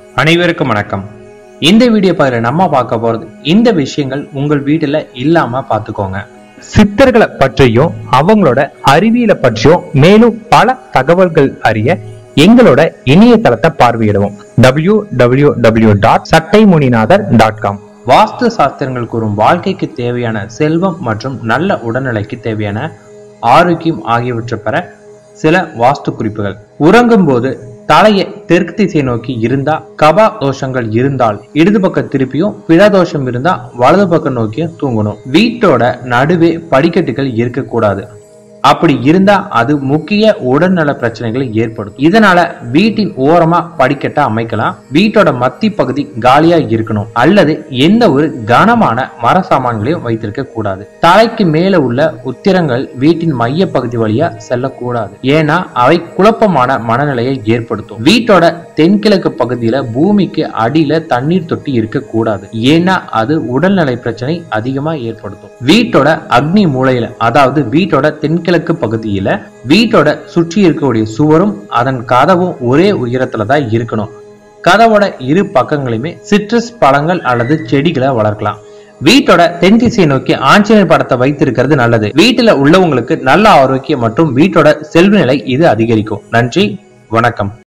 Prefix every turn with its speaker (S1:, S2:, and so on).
S1: அனைவருக்கும் வணக்கம் இந்த வீடியோ பதில நம்ம பார்க்க போறது இந்த விஷயங்கள் உங்கள் வீட்டுல இல்லாம பாத்துக்கோங்க
S2: சித்தர்களை பற்றியும் அவங்களோட அறிவியலை பற்றியும் மேலும் பல தகவல்கள் அறிய எங்களோட இணையதளத்தை பார்வையிடுவோம் டபிள்யூ டபிள்யூ டபிள்யூ டாட் சட்டைமுனிநாதர் டாட் காம்
S1: வாஸ்து சாஸ்திரங்கள் கூறும் வாழ்க்கைக்கு தேவையான செல்வம் மற்றும் நல்ல உடல்நிலைக்கு தேவையான ஆரோக்கியம் ஆகியவற்றை பெற சில வாஸ்து குறிப்புகள் உறங்கும் போது தலையை தெற்கு திசை நோக்கி இருந்தா கபா தோஷங்கள் இருந்தால் இடது பக்கம் திருப்பியும் பிழதோஷம் இருந்தா வலது பக்கம் நோக்கியும் தூங்கணும் வீட்டோட நடுவே படிக்கட்டுகள் இருக்கக்கூடாது அப்படி இருந்தா அது முக்கிய உடல்நல பிரச்சனைகளை ஏற்படுத்தும் இதனால வீட்டின் ஓரமா படிக்கட்ட அமைக்கலாம் வீட்டோட மத்தி பகுதி காலியா இருக்கணும் அல்லது எந்த ஒரு கனமான மர சாமான்களையும் வைத்திருக்க கூடாது தலைக்கு மேல உள்ள உத்திரங்கள் வீட்டின் மைய பகுதி வழியா செல்லக்கூடாது ஏன்னா அவை குழப்பமான மனநிலையை ஏற்படுத்தும் வீட்டோட தென்கிழக்கு பகுதியில பூமிக்கு அடியில தண்ணீர் தொட்டி இருக்கக்கூடாது ஏன்னா அது உடல்நலை பிரச்சனை அதிகமா ஏற்படுத்தும் வீட்டோட அக்னி மூலையில அதாவது வீட்டோட தென்கிழக்கு பகுதியில வீட்டோட சுற்றி இருக்கக்கூடிய சுவரும் அதன் கதவும் ஒரே உயரத்துல தான் இருக்கணும் கதவோட இரு பக்கங்களையுமே சிட்ரஸ் பழங்கள் அல்லது செடிகளை வளர்க்கலாம் வீட்டோட தென் திசையை நோக்கி ஆஞ்சநேயர் படத்தை வைத்திருக்கிறது நல்லது வீட்டுல உள்ளவங்களுக்கு நல்ல ஆரோக்கியம் மற்றும் வீட்டோட செல்வ நிலை இது அதிகரிக்கும் நன்றி வணக்கம்